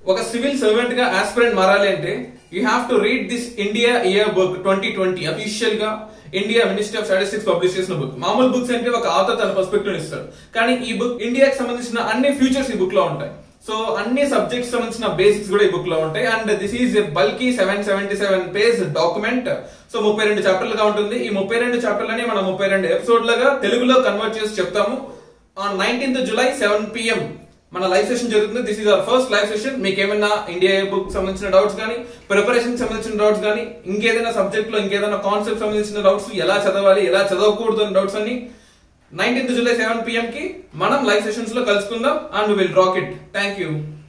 ఒక civil servant గా aspirant మారాలి అంటే you have to read this India year book twenty twenty official గా India ministry of statistics publish చేసిన book మామూలు బుక్స్ అంటే ఒక ఆథర్ తన పర్స్పెక్టివ్ ఇస్తాడు కానీ ఈ బుక్ ఇండియాకి సంబంధించిన అన్ని ఫ్యూచర్స్ ఈ బుక్ లో ఉంటాయి సో అన్ని సబ్జెక్ట్స్ సంబంధించిన బేసిక్స్ కూడా ఈ బుక్ లో ఉంటాయి and this is bulky seven seventy seven page document so ముప్పై రెండు చాప్టర్లుగా ఉంటుంది ఈ ముప్పై రెండు చాప్టర్లని మనం ముప్పై రెండు ఎపిసోడ్లుగా తెలుగులో కన్వర్ట్ చేసి చెప్తాము on nineteenth July seven PM మన లైవ్ సెషన్ జరుగుతుంది this is our first live session మీకు ఏమైనా ఇండియా బుక్ సంబంధించిన డౌట్స్ కానీ ప్రిపరేషన్ సంబంధించిన డౌట్స్ కానీ ఇంకేదైనా సబ్జెక్ట్ లో ఇంకేదైనా కాన్సెప్ట్ సంబంధించిన డౌట్స్ ఎలా చదవాలి ఎలా చదవకూడదు అనే డౌట్స్ అన్ని నైన్టీన్త్ జూలై సెవెన్ పిఎం కి మనం లైవ్ సెషన్స్ లో కలుసుకుందాం and will rock it thank you